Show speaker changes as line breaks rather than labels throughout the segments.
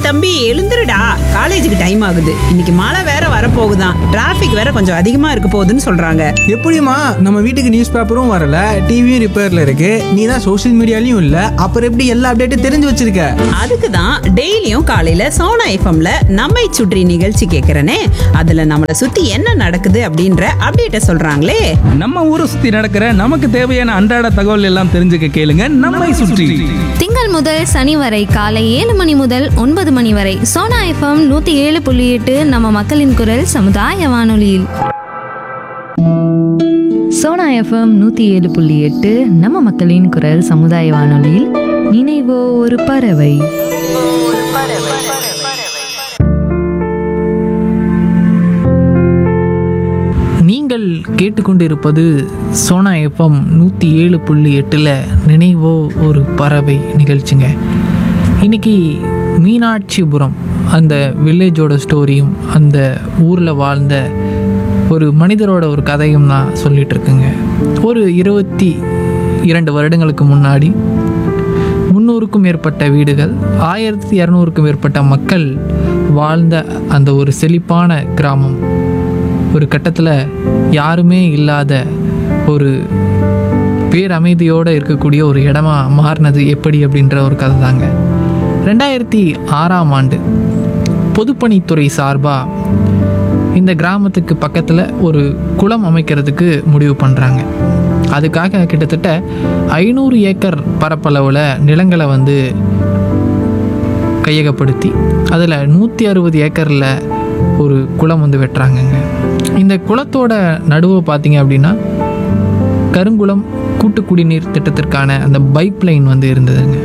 தம்பி எழுந்துருடா காலேஜுக்கு டைம் ஆகுது இன்னைக்கு மழை வேற வரப்போகுதான் டிராஃபிக் வேற கொஞ்சம் அதிகமா இருக்க போகுதுன்னு சொல்றாங்க
எப்படிம்மா நம்ம வீட்டுக்கு நியூஸ் பேப்பரும் வரல டிவியும் ரிப்பேர்ல இருக்கு நீ தான் சோஷியல் மீடியாலையும் இல்ல அப்புறம் எப்படி எல்லா அப்டேட்டும் தெரிஞ்சு வச்சிருக்க
அதுக்கு தான் டெய்லியும் காலையில சோனா எஃப்எம்ல நம்மை சுற்றி நிகழ்ச்சி கேட்கறனே அதுல நம்மளை சுத்தி என்ன நடக்குது அப்படின்ற அப்டேட்ட சொல்றாங்களே
நம்ம ஊரை சுத்தி நடக்கிற நமக்கு தேவையான அன்றாட தகவல் எல்லாம் தெரிஞ்சுக்க கேளுங்க நம்மை சுற்றி
திங்கள் முதல் சனி வரை காலை ஏழு மணி முதல் ஒன்பது மணி வரை சோனா எஃப்எம் நூத்தி ஏழு புள்ளி எட்டு நம்ம மக்களின் குரல் சமுதாய வானொலியில்
சோனா எஃப்எம் நூற்றி ஏழு புள்ளி எட்டு நம்ம மக்களின் குரல் சமுதாய வானொலியில் நினைவோ ஒரு பறவை
நீங்கள் கேட்டுக்கொண்டிருப்பது சோனா எஃப்எம் நூற்றி ஏழு புள்ளி எட்டில் நினைவோ ஒரு பறவை நிகழ்ச்சிங்க இன்னைக்கு மீனாட்சிபுரம் அந்த வில்லேஜோட ஸ்டோரியும் அந்த ஊரில் வாழ்ந்த ஒரு மனிதரோட ஒரு கதையும் தான் சொல்லிட்டு இருக்குங்க ஒரு இருபத்தி இரண்டு வருடங்களுக்கு முன்னாடி முந்நூறுக்கும் மேற்பட்ட வீடுகள் ஆயிரத்தி இரநூறுக்கும் மேற்பட்ட மக்கள் வாழ்ந்த அந்த ஒரு செழிப்பான கிராமம் ஒரு கட்டத்தில் யாருமே இல்லாத ஒரு பேரமைதியோடு இருக்கக்கூடிய ஒரு இடமா மாறினது எப்படி அப்படின்ற ஒரு கதை தாங்க ரெண்டாயிரத்தி ஆறாம் ஆண்டு பொதுப்பணித்துறை சார்பாக இந்த கிராமத்துக்கு பக்கத்தில் ஒரு குளம் அமைக்கிறதுக்கு முடிவு பண்ணுறாங்க அதுக்காக கிட்டத்தட்ட ஐநூறு ஏக்கர் பரப்பளவில் நிலங்களை வந்து கையகப்படுத்தி அதில் நூற்றி அறுபது ஏக்கரில் ஒரு குளம் வந்து வெட்டுறாங்கங்க இந்த குளத்தோட நடுவை பார்த்தீங்க அப்படின்னா கருங்குளம் கூட்டு குடிநீர் திட்டத்திற்கான அந்த பைப் லைன் வந்து இருந்ததுங்க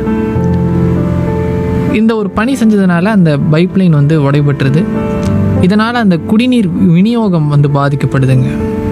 இந்த ஒரு பணி செஞ்சதுனால அந்த பைப் லைன் வந்து உடைபட்டுருது இதனால் அந்த குடிநீர் விநியோகம் வந்து பாதிக்கப்படுதுங்க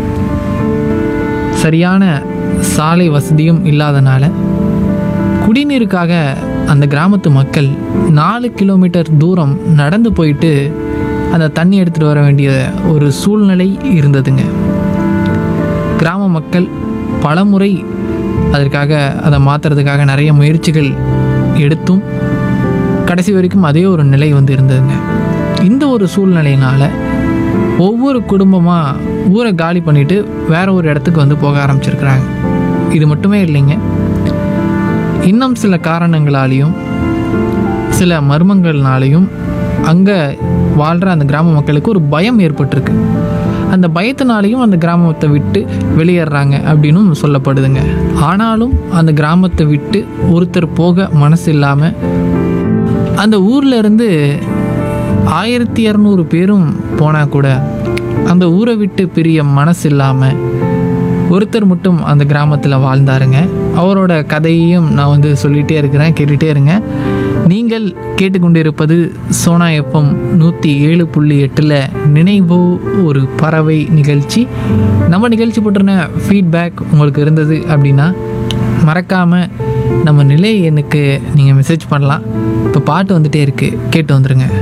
சரியான சாலை வசதியும் இல்லாதனால குடிநீருக்காக அந்த கிராமத்து மக்கள் நாலு கிலோமீட்டர் தூரம் நடந்து போயிட்டு அந்த தண்ணி எடுத்துகிட்டு வர வேண்டிய ஒரு சூழ்நிலை இருந்ததுங்க கிராம மக்கள் பலமுறை அதற்காக அதை மாற்றுறதுக்காக நிறைய முயற்சிகள் எடுத்தும் கடைசி வரைக்கும் அதே ஒரு நிலை வந்து இருந்ததுங்க இந்த ஒரு சூழ்நிலையினால ஒவ்வொரு குடும்பமாக ஊரை காலி பண்ணிட்டு வேற ஒரு இடத்துக்கு வந்து போக ஆரம்பிச்சிருக்கிறாங்க இது மட்டுமே இல்லைங்க இன்னும் சில காரணங்களாலையும் சில மர்மங்கள்னாலையும் அங்கே வாழ்கிற அந்த கிராம மக்களுக்கு ஒரு பயம் ஏற்பட்டிருக்கு அந்த பயத்தினாலையும் அந்த கிராமத்தை விட்டு வெளியேறாங்க அப்படின்னும் சொல்லப்படுதுங்க ஆனாலும் அந்த கிராமத்தை விட்டு ஒருத்தர் போக மனசு இல்லாமல் அந்த ஊர்ல இருந்து ஆயிரத்தி இரநூறு பேரும் போனால் கூட அந்த ஊரை விட்டு பிரிய மனசு இல்லாமல் ஒருத்தர் மட்டும் அந்த கிராமத்தில் வாழ்ந்தாருங்க அவரோட கதையையும் நான் வந்து சொல்லிகிட்டே இருக்கிறேன் கேட்டுகிட்டே இருங்க நீங்கள் கேட்டுக்கொண்டிருப்பது சோனா எஃப்எம் நூற்றி ஏழு புள்ளி எட்டில் நினைவோ ஒரு பறவை நிகழ்ச்சி நம்ம நிகழ்ச்சி பற்றின ஃபீட்பேக் உங்களுக்கு இருந்தது அப்படின்னா மறக்காமல் நம்ம நிலை எண்ணுக்கு நீங்கள் மெசேஜ் பண்ணலாம் இப்போ பாட்டு வந்துட்டே இருக்குது கேட்டு வந்துருங்க